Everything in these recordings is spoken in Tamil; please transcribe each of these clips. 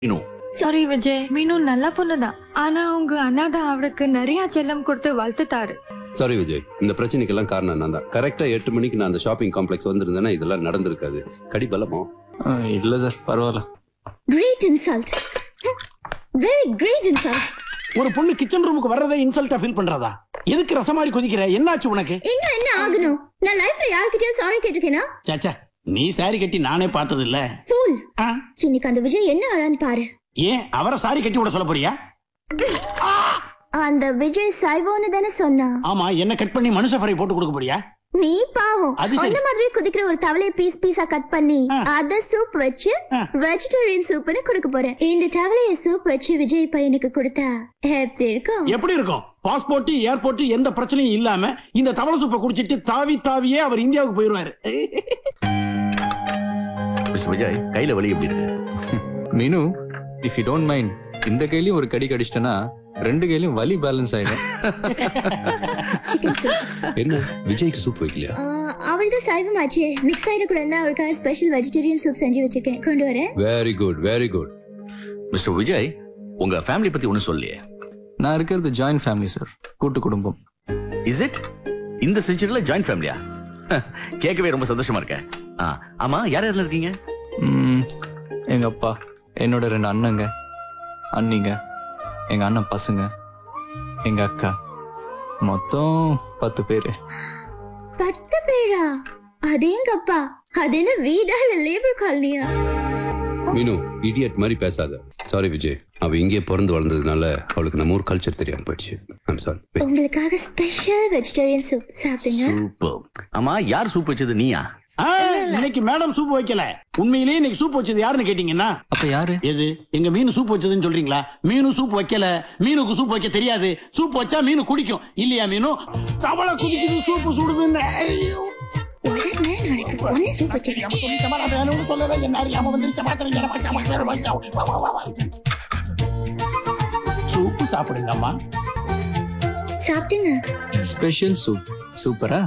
இன்னும் சாரி விஜய் மீனு நல்ல பொண்ணுதான் ஆனா உங்க அண்ணாதா அவளுக்கு நிறைய செல்லம் கொடுத்து வளர்த்துட்டாரு சாரி விஜய் இந்த பிரச்சனைக்கெல்லாம் காரணம் நான் தான் கரெக்டா எட்டு மணிக்கு நான் அந்த ஷாப்பிங் காம்ப்ளெக்ஸ் வந்திருந்தேன்னா இதெல்லாம் நடந்திருக்காது கடி பலமோ இல்ல சார் பரவாயில்ல great insult very great insult ஒரு பொண்ணு கிச்சன் ரூமுக்கு வர்றதே இன்சல்ட்டா ஃபீல் பண்றதா எதுக்கு ரசமாரி கொதிக்கிற என்னாச்சு உனக்கு இன்னும் என்ன ஆகணும் நான் லைஃப்ல யார்கிட்டயும் சாரி கேட்டிருக்கேனா சாச்சா நீ சாரி கட்டி நானே பார்த்தது இல்ல ஃபூல் ஆ, இன்னைக்கு அந்த விஜய் என்ன ஆளான்னு பாரு ஏன் அவரை சாரி கட்டி விட சொல்ல போறியா அந்த விஜய் சைவோன்னு தானே சொன்னா ஆமா என்ன கட் பண்ணி மனுஷ ஃப்ரை போட்டு கொடுக்க போறியா நீ பாவம் அது சரி. அந்த மாதிரி குதிக்கிற ஒரு தவளைய பீஸ் பீஸா கட் பண்ணி ஆ. அத சூப் வச்சு ஆ. வெஜிடேரியன் சூப்னு கொடுக்க போறேன் இந்த தவளைய சூப் வச்சு விஜய் பையனுக்கு கொடுத்தா எப்படி இருக்கும் எப்படி இருக்கும் பாஸ்போர்ட் ஏர்போர்ட் எந்த பிரச்சனையும் இல்லாம இந்த தவளை சூப்பை குடிச்சிட்டு தாவி தாவியே அவர் இந்தியாவுக்கு போயிருவாரு மிஸ்டர் விஜய் கையில வலி எப்படி இருக்கு மீனு இஃப் யூ டோன்ட் மைண்ட் இந்த கையிலயும் ஒரு கடி கடிச்சிட்டனா ரெண்டு கையிலயும் வலி பேலன்ஸ் ஆயிடும் சிக்கன் சூப் என்ன விஜய்க்கு சூப் வைக்கலையா அவள் தான் சைவம் ஆச்சே மிக்ஸ் ஆயிடக்கூடாது அவளுக்காக ஸ்பெஷல் வெஜிடேரியன் சூப் செஞ்சு வச்சிருக்கேன் கொண்டு வரேன் very good very good mister Vijay உங்க ஃபேமிலி பத்தி ஒண்ணும் சொல்லியே நான் இருக்கிறது ஜாயின்ட் ஃபேமிலி சார் கூட்டு குடும்பம் இஸ் இட் இந்த செஞ்சுரியில ஜாயின்ட் ஃபேமிலியா கேட்கவே ரொம்ப சந்தோஷமா இருக்கேன் ஆ, ஆமா யார் யாரெல்லாம் இருக்கீங்க ம், எங்க அப்பா என்னோட ரெண்டு அண்ணங்க அண்ணிங்க எங்க அண்ணன் பசங்க எங்க அக்கா மொத்தம் பத்து பேரு பத்து பேரா அடேங்கப்பா அது என்ன வீடா இல்ல லேபர் காலனியா மீனு இடியட் மாதிரி பேசாத சாரி விஜய் அவ இங்கே பிறந்து வளர்ந்ததுனால அவளுக்கு நம்ம ஊர் கல்ச்சர் தெரியாம போயிடுச்சு ஐம் சாரி உங்களுக்காக ஸ்பெஷல் வெஜிடேரியன் சூப் சாப்பிடுங்க சூப்பர் ஆமா யார் சூப் வச்சது நீயா ஆ, இன்னைக்கு மேடம் சூப் வைக்கல உண்மையிலேயே இன்னைக்கு சூப் வச்சது யாருன்னு கேட்டீங்கன்னா அப்ப யாரு எது எங்க மீன் சூப் வச்சதுன்னு சொல்றீங்களா மீனு சூப் வைக்கல மீனுக்கு சூப் வைக்க தெரியாது சூப் வச்சா மீனு குடிக்கும் இல்லையா மீனு தவளை குடிக்குது சூப்பு சுடுதுன்னு ஐயோ. உடனே நாளைக்கு ஒன்னு சூப் வச்சிருக்கேன் சூப்பு சாப்பிடுங்க அம்மா சாப்பிட்டுங்க ஸ்பெஷல் சூப் சூப்பரா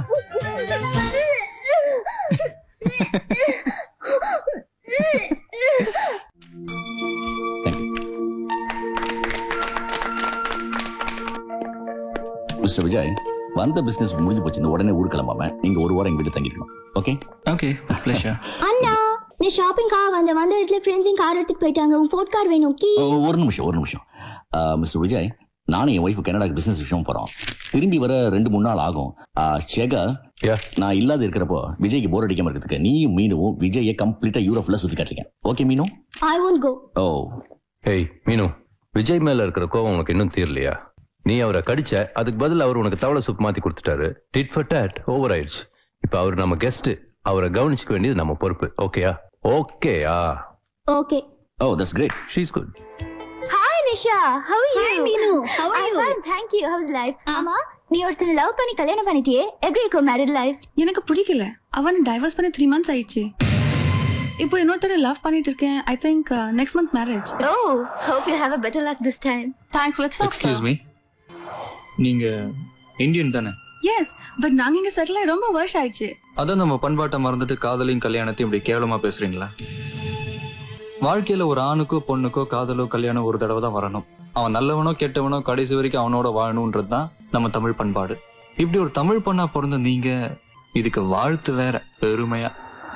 மிஸ்டர் விஜய் வந்த பிசினஸ் முடிஞ்சு போச்சுன்னு உடனே ஊர் கிளம்பாம நீங்க ஒரு வாரம் எங்க வீட்டு தங்கிருக்கணும் ஓகே ஓகே பிளஷர் அண்ணா நீ ஷாப்பிங்காக வந்த வந்த இடத்துல ஃப்ரெண்ட்ஸையும் கார் எடுத்துட்டு போயிட்டாங்க உன் ஃபோர்ட் கார்டு வேணும் கீ ஒரு நிமிஷம் ஒரு நிமிஷம் மிஸ்டர் விஜய் நானும் என் ஒய்ஃப் கனடாக்கு பிசினஸ் விஷயம் போறோம் திரும்பி வர ரெண்டு மூணு நாள் ஆகும் ஆ, சேகர் Yeah. நான் இல்லாத இருக்கிறப்போ விஜய்க்கு போர் அடிக்காம இருக்கிறதுக்கு நீயும் மீனும் விஜயை கம்ப்ளீட்டா யூரோப் ஃபுல்லா சுத்தி காட்டுறீங்க ஓகே மீனு ஐ ஒன்ட் கோ ஓ ஏய் மீனு விஜய் மேல இருக்கிற கோவம் உனக்கு இன்னும் தீரலையா நீ அவரை கடிச்ச அதுக்கு பதில் அவர் உனக்கு தவளை சூப் மாத்தி கொடுத்துட்டாரு டிட் ஃபார் டேட் ஓவர் ஆயிடுச்சு இப்ப அவர் நம்ம கெஸ்ட் அவரை கவனிச்சுக்க வேண்டியது நம்ம பொறுப்பு ஓகேயா ஓகேயா okay oh that's great she's good hi Nisha how are you Hi, Meenu. How are you? I'm thank you how's life ஆமா நீ ஒருத்தனை லவ் பண்ணி கல்யாணம் பண்ணிட்டியே எப்படி இருக்கும் மேரிட் லைஃப் எனக்கு பிடிக்கல அவன் டைவர்ஸ் பண்ணி த்ரீ மந்த்ஸ் ஆயிடுச்சு இப்போ இன்னொருத்தர லவ் பண்ணிட்டு இருக்கேன் I think next month marriage oh hope you have a better luck this time thanks let's excuse me நீங்க இந்தியன் தானே எஸ் பட் நாங்க இங்க செட்டில் ஆகி ரொம்ப வருஷம் ஆயிடுச்சு அதான் நம்ம பண்பாட்டை மறந்துட்டு காதலையும் கல்யாணத்தையும் இப்படி கேவலமா பேசுறீங்களா வாழ்க்கையில ஒரு ஆணுக்கோ பொண்ணுக்கோ காதலோ கல்யாணம் ஒரு தடவை தான் வரணும் அவன் நல்லவனோ கெட்டவனோ கடைசி வரைக்கும் அவனோட வாழணும்ன்றது தான் நம்ம தமிழ் பண்பாடு இப்படி ஒரு தமிழ் பொண்ணா பிறந்த நீங்க இதுக்கு வாழ்த்து வேற பெருமையா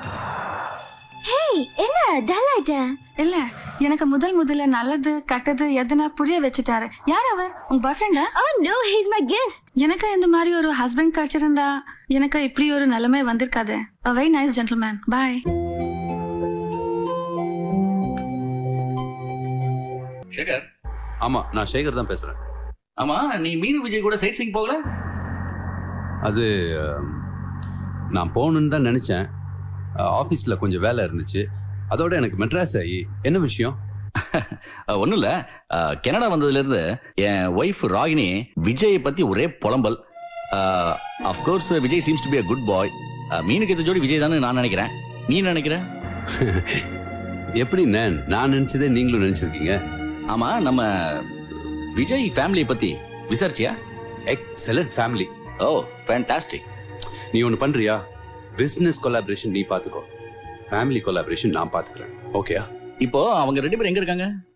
ஏய் என்ன டல் ஆயிட்ட இல்ல எனக்கு முதல் முதல்ல நல்லது கெட்டது எதுனா புரிய வச்சுட்டாரு யார் அவர் உங்க பாய் ஃப்ரெண்டா oh no he's my guest எனக்கு இந்த மாதிரி ஒரு ஹஸ்பண்ட் கிடைச்சிருந்தா எனக்கு இப்படி ஒரு நிலைமை வந்திருக்காது a very nice gentleman bye Sekar ஆமா நான் சேகர் தான் பேசுறேன் ஆமா நீ மீனு விஜய் கூட சைட் சீங் போகல அது அம், நான் போகணுன்னு தான் நினைச்சேன் ஆஃபீஸ்ல கொஞ்சம் வேலை இருந்துச்சு அதோட எனக்கு மெட்ராஸ் ஆகி என்ன விஷயம் ஒன்றும் இல்லை கனடா வந்ததுலேருந்து என் ஒய்ஃப் ராகினி விஜயை பற்றி ஒரே புலம்பல் of course Vijay seems to be a good boy மீனுக்கு ஏற்ற ஜோடி விஜய் தானே நான் நினைக்கிறேன் நீ என்ன நினைக்கிற எப்படி நான் நான் நினைச்சதே நீங்களும் நினைச்சிருக்கீங்க ஆமா நம்ம விஜய் ஃபேமிலியை பற்றி விசாரிச்சியா எக்ஸலன்ட் ஃபேமிலி ஓ ஃபேண்டாஸ்டிக் நீ ஒன்று பண்றியா பிசினஸ் கொலாபரேஷன் நீ பாத்துக்கோ ஃபேமிலி கொலாபரேஷன் நான் பாத்துக்கிறேன் ஓகேயா இப்போ அவங்க ரெண்டு பேரும் எங்க இருக்காங்க